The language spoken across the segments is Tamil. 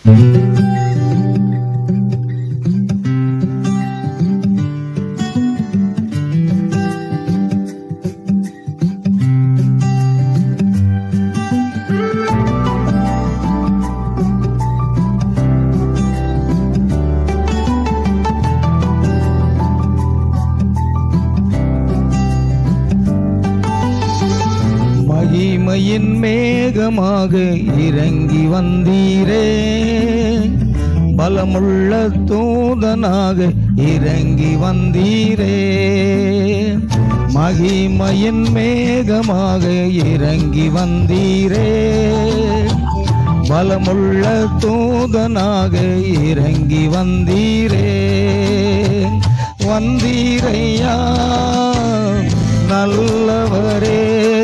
மகிமையின் மேகமாக இறங்கி வந்தீரே பலமுள்ள தூதனாக இறங்கி வந்தீரே மகிமையின் மேகமாக இறங்கி வந்தீரே பலமுள்ள தூதனாக இறங்கி வந்தீரே வந்தீரையா நல்லவரே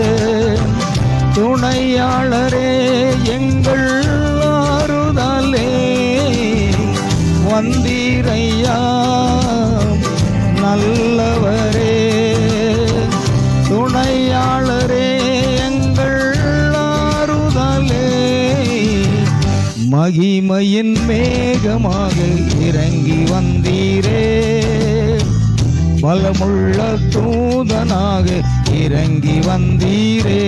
துணையாளரே எங்கள் ஆறுதலே வந்தீரையா நல்லவரே துணையாளரே எங்கள் ஆறுதலே மகிமையின் மேகமாக இறங்கி வந்தீரே பலமுள்ள தூதனாக இறங்கி வந்தீரே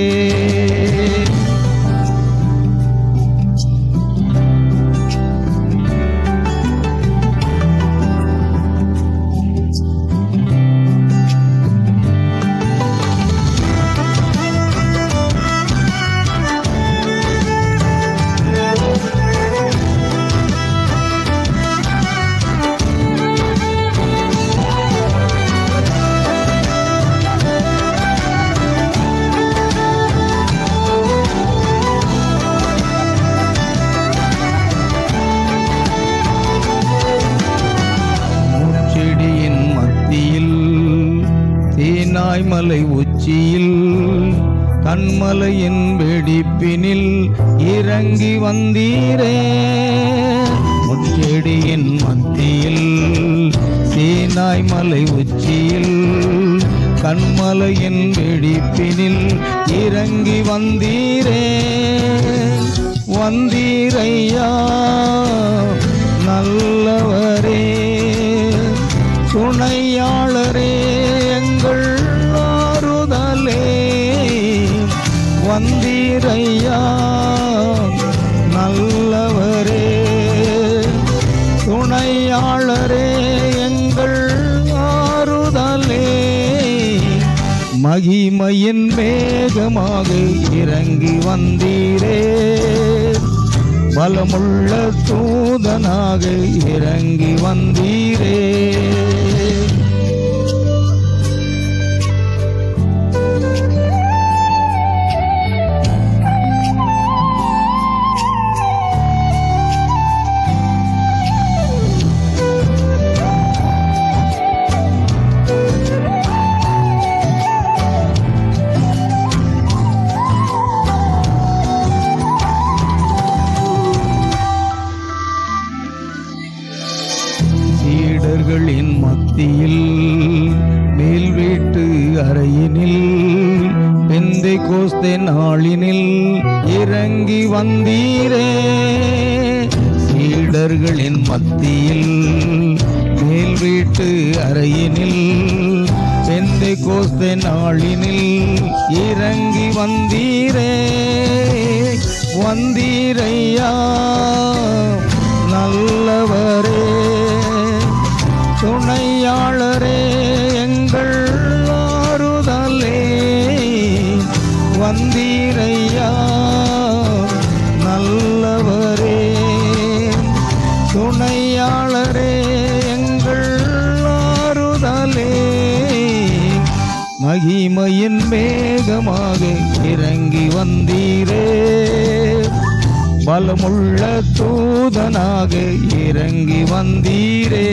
முச்செடியின் மத்தியில் தேனாய் மலை உச்சியில் கண்மலையின் வெடிப்பினில் இறங்கி வந்தீரே முச்செடியின் மத்தியில் சேனாய் மலை உச்சியில் கண்மலையின் வெடிப்பினில் இறங்கி வந்தீரே வந்தீரையா நல்லவரே துணையாளரே எங்கள் ஆறுதலே வந்தீரையா நல்லவரே துணையாளரே எங்கள் ஆறுதலே மகிமையின் மேகமாக இறங்கி வந்தீரே பலமுள்ள தூதனாக இறங்கி வந்தீரே சீடர்களின் மத்தியில் மேல் வீட்டு அறையினில் பெந்தை கோஸ்தே நாளினில் இறங்கி வந்தீரே சீடர்களின் மத்தியில் மேல் வீட்டு அறையினில் பெந்தை கோஸ்தே நாளினில் இறங்கி வந்தீரே வந்தீரையா நல்லவரே துணையாளரே எங்கள் ஆறுதலே வந்தீரையா நல்லவரே துணையாளரே எங்கள் ஆறுதலே மகிமையின் மேகமாக இறங்கி வந்தீரே பலமுள்ள தூதனாக இறங்கி வந்தீரே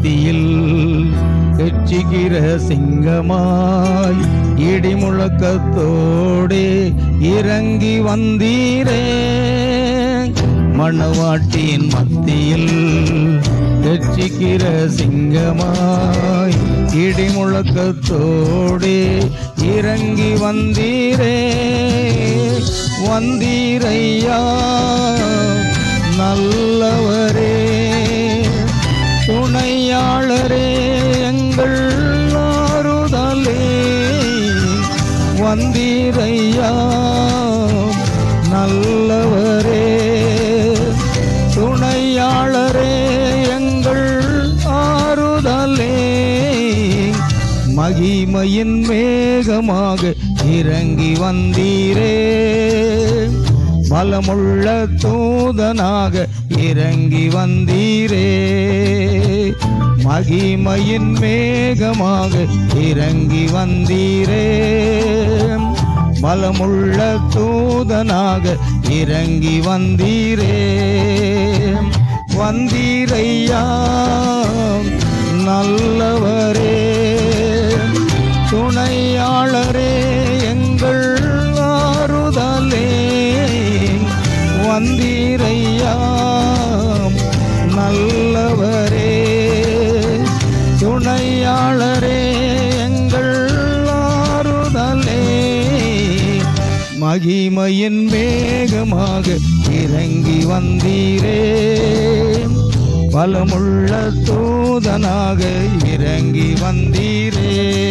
மத்தியில் கெச்சிக்கிற சிங்கமாய் இடிமுழக்கத்தோடே இறங்கி வந்தீரே மணவாட்டியின் மத்தியில் கெச்சிக்கிற சிங்கமாய் இடிமுழக்கத்தோடே இறங்கி வந்தீரே வந்தீரையா நல்லவரே துணையாளரே எங்கள் ஆறுதலே வந்தீரையா நல்லவரே துணையாளரே எங்கள் ஆறுதலே மகிமையின் மேகமாக இறங்கி வந்தீரே பலமுள்ள தூதனாக இறங்கி வந்தீரே மகிமையின் மேகமாக இறங்கி வந்தீரே பலமுள்ள தூதனாக இறங்கி வந்தீரே வந்தீரையா நல்லவரே துணையாளரே எங்கள் ஆறுதலே வந்தீரையா நல்லவரே துணையாளரே எங்கள் ஆறுதலே மகிமையின் மேகமாக இறங்கி வந்தீரே பலமுள்ள தூதனாக இறங்கி வந்தீரே